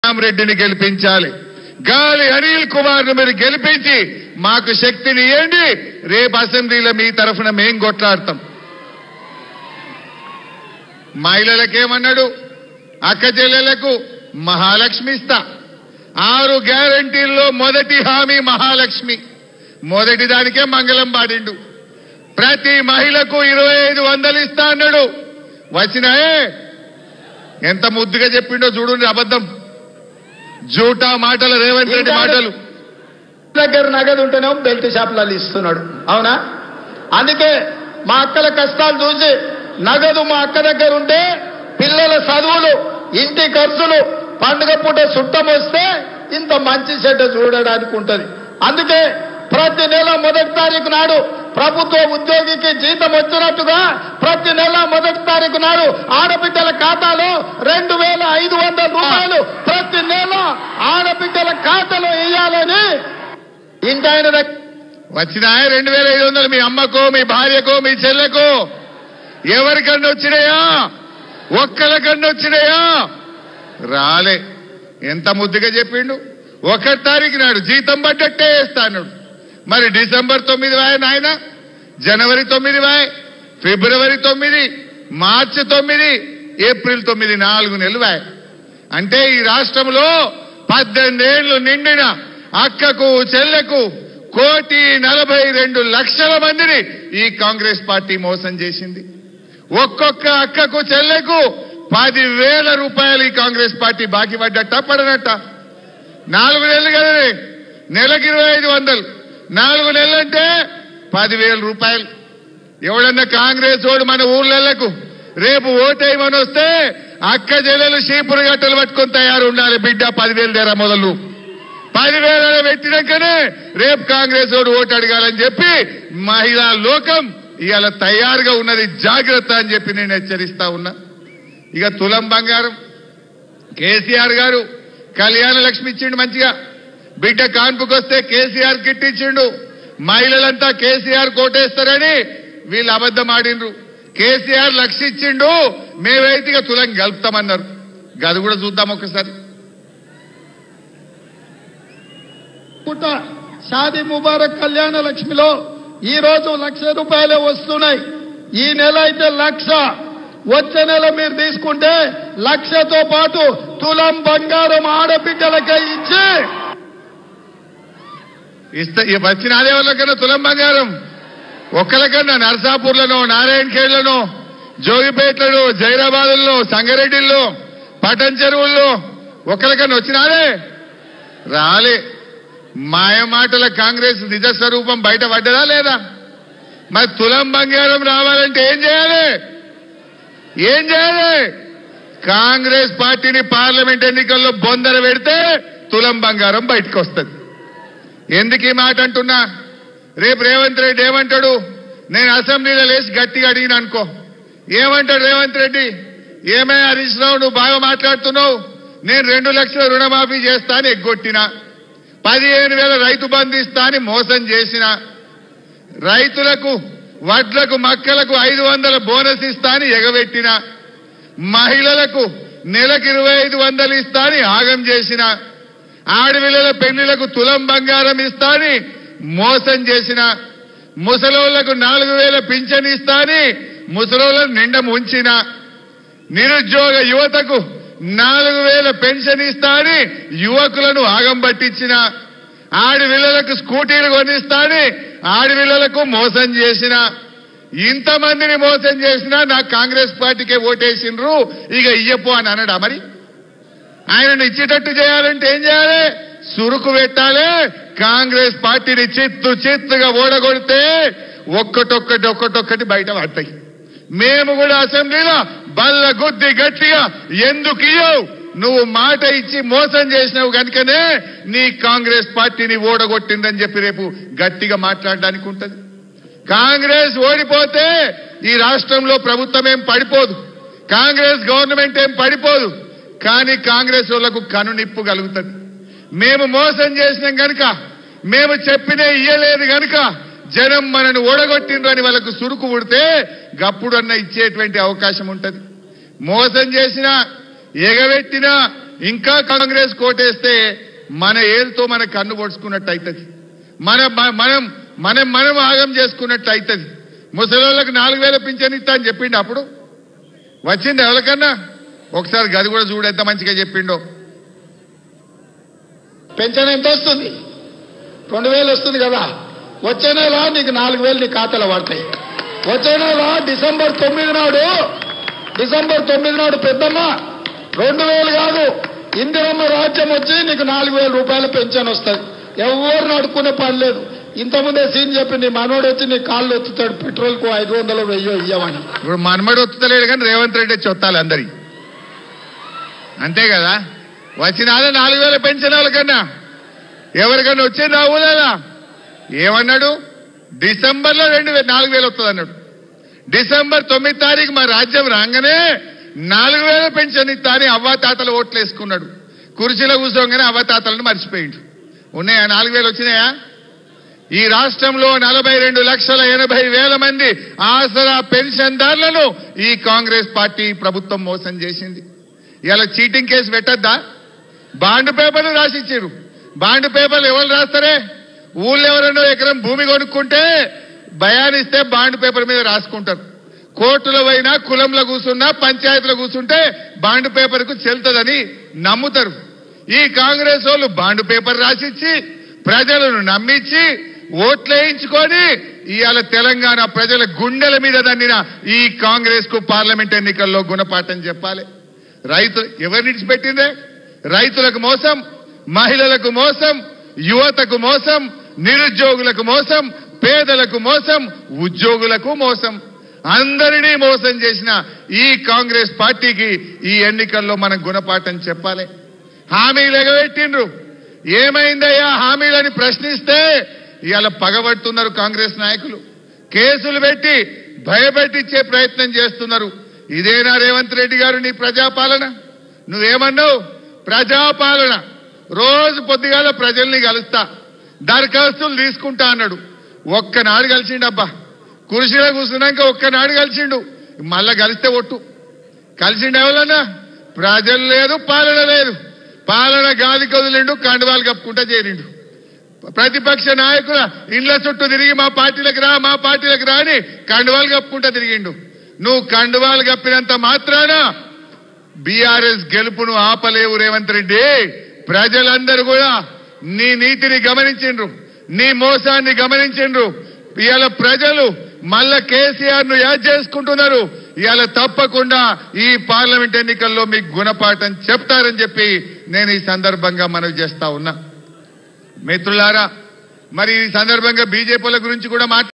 రెడ్డిని గెలిపించాలి గాలి అనిల్ కుమార్ ను మీరు గెలిపించి మాకు శక్తిని ఇవ్వండి రేపు అసెంబ్లీలో మీ తరఫున మేం కొట్లాడతాం మహిళలకేమన్నాడు అక్క చెల్లెలకు మహాలక్ష్మి ఇస్తా ఆరు గ్యారంటీల్లో మొదటి హామీ మహాలక్ష్మి మొదటి దానికే మంగళం పాడిండు ప్రతి మహిళకు ఇరవై ఐదు వందలు ఇస్తా అన్నాడు వచ్చినాయే ఎంత ముద్దుగా చెప్పిండో చూడండి అబద్ధం జూటా మాటలు రేవంత్ రెడ్డి మాటలు దగ్గర నగదు ఉంటేనేమో బెల్ట్ షాపులలో ఇస్తున్నాడు అవునా అందుకే మా అక్కల కష్టాలు చూసి నగదు మా అక్క దగ్గర ఉంటే పిల్లల చదువులు ఇంటి ఖర్చులు పండుగ పూట చుట్టం వస్తే ఇంత మంచి చెడ్డ చూడడానికి ఉంటది అందుకే ప్రతి నెల మొదటి తారీఖు నాడు ప్రభుత్వ ఉద్యోగికి జీతం వచ్చినట్టుగా ప్రతి నెల మొదటి తారీఖు నాడు ఆడబిడ్డల ఖాతాలో రెండు వేల ఐదు వందల రూపాయలు ప్రతి నెల ఆడబిడ్డల ఖాతాలో వేయాలని ఇంటాయన దగ్గర వచ్చినాయే రెండు వేల ఐదు వందలు మీ అమ్మకో మీ భార్యకో మీ చెల్లెకో ఎవరికన్నా వచ్చినాయా ఒక్కరికన్నా వచ్చినాయా రాలే ఎంత ముద్దుగా చెప్పిండు ఒకటి తారీఖు నాడు జీతం పడ్డట్టే వేస్తాడు మరి డిసెంబర్ తొమ్మిది వాయ నాయన జనవరి తొమ్మిది వాయ్ ఫిబ్రవరి తొమ్మిది మార్చి తొమ్మిది ఏప్రిల్ తొమ్మిది నాలుగు నెలలు వాయ్ అంటే ఈ రాష్ట్రంలో పద్దెనిమిదేళ్లు నిండిన అక్కకు చెల్లెకు కోటి నలభై రెండు లక్షల మందిని ఈ కాంగ్రెస్ పార్టీ మోసం చేసింది ఒక్కొక్క అక్కకు చెల్లెకు పదివేల రూపాయలు ఈ కాంగ్రెస్ పార్టీ బాకీ పడ్డట్ట పడనట్ట నాలుగు నెలలు కదనే నెలకి ఇరవై ఐదు వందలు నాలుగు నెలలంటే పదివేల రూపాయలు ఎవడన్నా కాంగ్రెస్ ఓడు మన ఊళ్ళకు రేపు ఓటేయమని వస్తే అక్క చెల్లెలు షీపురు గట్టలు పట్టుకొని తయారు ఉండాలి బిడ్డ పదివేలు తెర మొదలు పదివేల పెట్టినాకనే రేపు కాంగ్రెస్ ఓడు ఓటు అడగాలని చెప్పి మహిళా లోకం ఇవాళ తయారుగా ఉన్నది జాగ్రత్త అని చెప్పి నేను హెచ్చరిస్తా ఉన్నా ఇక తులం బంగారం కేసీఆర్ గారు కళ్యాణ లక్ష్మి ఇచ్చిండు మంచిగా బిడ్డ కాన్పుకొస్తే కేసీఆర్ కిట్ ఇచ్చిండు మహిళలంతా కేసీఆర్ కోటేస్తారని వీళ్ళు అబద్ధం ఆడిండ్రు కేసీఆర్ లక్ష ఇచ్చిండు మేమైతే ఇక తులం గలుపుతామన్నారు గది కూడా చూద్దాం ఒకసారి పుట్ట షాదీ ముబారక్ కళ్యాణ లక్ష్మిలో ఈ రోజు లక్ష రూపాయలే వస్తున్నాయి ఈ నెల అయితే లక్ష వచ్చే నెల మీరు తీసుకుంటే లక్షతో పాటు తులం బంగారం ఆడబిడ్డలకే ఇచ్చి ఇస్తా ఈ వచ్చిన అదే వాళ్ళకన్నా తులం బంగారం ఒక్కరికన్నా నర్సాపూర్లను నారాయణ ఖేడ్లను జోగిపేట్లను జైరాబాదుల్లో సంగారెడ్డిల్లో పటన్ చెరువుల్లో ఒక్కరికన్నా వచ్చినారే రాలే మాయ మాటల కాంగ్రెస్ నిజ స్వరూపం బయట పడ్డదా లేదా మరి తులం బంగారం రావాలంటే ఏం చేయాలి ఏం చేయాలి కాంగ్రెస్ పార్టీని పార్లమెంట్ ఎన్నికల్లో బొందర పెడితే తులం బంగారం బయటకు వస్తుంది ఎందుకు ఈ మాట అంటున్నా రేపు రేవంత్ రెడ్డి ఏమంటాడు నేను అసెంబ్లీలో లేచి గట్టిగా అడిగిన అనుకో ఏమంటాడు రేవంత్ రెడ్డి ఏమే హరీష్ రావు నువ్వు బాగా మాట్లాడుతున్నావు నేను రెండు లక్షల రుణమాఫీ చేస్తా అని ఎగ్గొట్టినా పదిహేను వేల రైతు బంధు ఇస్తా అని మోసం చేసిన రైతులకు వడ్లకు మక్కలకు ఐదు వందల బోనస్ ఇస్తా అని ఎగబెట్టిన మహిళలకు నెలకు ఇరవై ఐదు వందలు ఇస్తా అని ఆగం చేసిన ఆడపిల్లల పెళ్లిలకు తులం బంగారం ఇస్తా అని మోసం చేసిన ముసలోళ్లకు నాలుగు వేల పింఛన్ ఇస్తా అని ముసలోళ్లను నిండ ముంచిన నిరుద్యోగ యువతకు నాలుగు వేల పెన్షన్ ఇస్తా అని యువకులను ఆగం పట్టించిన ఆడపిల్లలకు స్కూటీలు కొనిస్తా అని ఆడపిల్లలకు మోసం చేసిన ఇంతమందిని మోసం చేసినా నాకు కాంగ్రెస్ పార్టీకే ఓటేసిండ్రు ఇక ఇయ్యపో అని అనడా మరి ఆయనను ఇచ్చేటట్టు చేయాలంటే ఏం చేయాలి సురుకు పెట్టాలి కాంగ్రెస్ పార్టీని చిత్తు చిత్తుగా ఓడగొడితే ఒక్కటొక్కటి ఒక్కటొక్కటి బయట పడతాయి మేము కూడా అసెంబ్లీలో బల్ల గుద్ది గట్టిగా ఎందుకు ఇయ్యవు నువ్వు మాట ఇచ్చి మోసం చేసినావు కనుకనే నీ కాంగ్రెస్ పార్టీని ఓడగొట్టిందని చెప్పి రేపు గట్టిగా మాట్లాడడానికి ఉంటది కాంగ్రెస్ ఓడిపోతే ఈ రాష్ట్రంలో ప్రభుత్వం ఏం పడిపోదు కాంగ్రెస్ గవర్నమెంట్ ఏం పడిపోదు కానీ కాంగ్రెస్ వాళ్లకు కనునిప్పు కలుగుతుంది మేము మోసం చేసినాం గనుక మేము చెప్పినే ఇయ్యలేదు గనుక జనం మనను ఓడగొట్టిండ్రని వాళ్ళకు సురుకు పుడితే గప్పుడన్నా ఇచ్చేటువంటి అవకాశం ఉంటది మోసం చేసినా ఎగబెట్టినా ఇంకా కాంగ్రెస్ కోటేస్తే మన ఏలుతో మన కన్ను పొడుచుకున్నట్టు అవుతుంది మన మ- మనం మనం మనం ఆగం చేసుకున్నట్టు అవుతుంది ముసలోళ్ళకి నాలుగు వేల పింఛన్ ఇస్తా అని చెప్పిండు అప్పుడు వచ్చింది ఎవరికన్నా ఒకసారి గది కూడా చూడు ఎంత మంచిగా చెప్పిండో పెన్షన్ ఎంత వస్తుంది రెండు వేలు వస్తుంది కదా వచ్చే నెల నీకు నాలుగు వేలు నీ ఖాతాలో పడతాయి వచ్చే నెల డిసెంబర్ తొమ్మిది నాడు డిసెంబర్ తొమ్మిది నాడు పెద్దమ్మ రెండు వేలు కాదు ఇందిరమ్మ రాజ్యం వచ్చి నీకు నాలుగు వేల రూపాయల పెన్షన్ వస్తుంది ఎవరు అడుక్కునే పని లేదు ఇంతకుముందే సీన్ చెప్పి నీ మనోడు వచ్చి నీ కాళ్ళు ఎత్తుతాడు పెట్రోల్కు ఐదు వందలు వెయ్యో ఇయ్యమని ఇప్పుడు మనమడు వస్తలేడు కానీ రేవంత్ రెడ్డి చొత్తాలి అందరి అంతే కదా వచ్చినాదే నాలుగు వేల పెన్షన్ వాళ్ళకన్నా ఎవరికన్నా వచ్చింది ఆ ఊళ్ళలా ఏమన్నాడు డిసెంబర్లో రెండు వే- నాలుగు వేలు వస్తుంది అన్నాడు డిసెంబర్ తొమ్మిది తారీఖు మా రాజ్యం రాగానే నాలుగు వేల పెన్షన్ ఇస్తా అని అవ్వాతాతలు ఓట్లు వేసుకున్నాడు కుర్చీలో కూర్చోగానే అవ్వాతాతలను మర్చిపోయిండు ఉన్నాయా నాలుగు వేలు వచ్చినాయా ఈ రాష్ట్రంలో నలభై రెండు లక్షల ఎనభై వేల మంది ఆసరా పెన్షన్దారులను ఈ కాంగ్రెస్ పార్టీ ప్రభుత్వం మోసం చేసింది ఇలా చీటింగ్ కేసు పెట్టద్దా బాండ్ పేపర్లు రాసిచ్చారు బాండ్ పేపర్లు ఎవరు రాస్తారే ఊళ్ళో ఎవరైనా ఎకరం భూమి కొనుక్కుంటే భయానిస్తే బాండ్ పేపర్ మీద రాసుకుంటారు కోర్టులో పోయినా కులంలో కూర్చున్నా పంచాయతీలో కూర్చుంటే బాండ్ పేపర్కు చెల్తదని నమ్ముతారు ఈ కాంగ్రెస్ వాళ్ళు బాండ్ పేపర్ రాసిచ్చి ప్రజలను నమ్మించి ఓట్లేయించుకొని ఇవాళ తెలంగాణ ప్రజల గుండెల మీద దన్నిన ఈ కాంగ్రెస్ కు పార్లమెంట్ ఎన్నికల్లో గుణపాఠం చెప్పాలి రైతు ఎవరిని విడిచిపెట్టిందే రైతులకు మోసం మహిళలకు మోసం యువతకు మోసం నిరుద్యోగులకు మోసం పేదలకు మోసం ఉద్యోగులకు మోసం అందరినీ మోసం చేసిన ఈ కాంగ్రెస్ పార్టీకి ఈ ఎన్నికల్లో మనం గుణపాఠం చెప్పాలి హామీలు ఎగబెట్టిండ్రు ఏమైందయ్యా హామీలని ప్రశ్నిస్తే ఇవాళ పగబడుతున్నారు కాంగ్రెస్ నాయకులు కేసులు పెట్టి భయపెట్టించే ప్రయత్నం చేస్తున్నారు ఇదేనా రేవంత్ రెడ్డి గారు నీ ప్రజాపాలన నువ్వేమన్నావు ప్రజాపాలన రోజు పొద్దుగాల ప్రజల్ని కలుస్తా దరఖాస్తులు తీసుకుంటా అన్నాడు ఒక్కనాడు కలిసిండబ్బా కుర్చీలో కూర్చున్నాక ఒక్కనాడు కలిసిండు మళ్ళా కలిస్తే ఒట్టు కలిసిండు ఎవరన్నా ప్రజలు లేదు పాలన లేదు పాలన గాలి కదిలిండు కండువాలు కప్పుకుంటా చేరిండు ప్రతిపక్ష నాయకుల ఇండ్ల చుట్టూ తిరిగి మా పార్టీలకు రా మా పార్టీలకు రా అని కండువాలు కప్పుకుంటా తిరిగిండు నువ్వు కండువాలు కప్పినంత మాత్రాన బీఆర్ఎస్ గెలుపును ఆపలేవు రేవంత్ రెడ్డి ప్రజలందరూ కూడా నీ నీతిని గమనించిండ్రు నీ మోసాన్ని గమనించిండ్రు ఇవాళ ప్రజలు మళ్ళా కేసీఆర్ ను యాద్ చేసుకుంటున్నారు ఇవాళ తప్పకుండా ఈ పార్లమెంట్ ఎన్నికల్లో మీకు గుణపాఠం చెప్తారని చెప్పి నేను ఈ సందర్భంగా మనవి చేస్తా ఉన్నా మిత్రులారా మరి ఈ సందర్భంగా బీజేపీల గురించి కూడా మాట్లాడు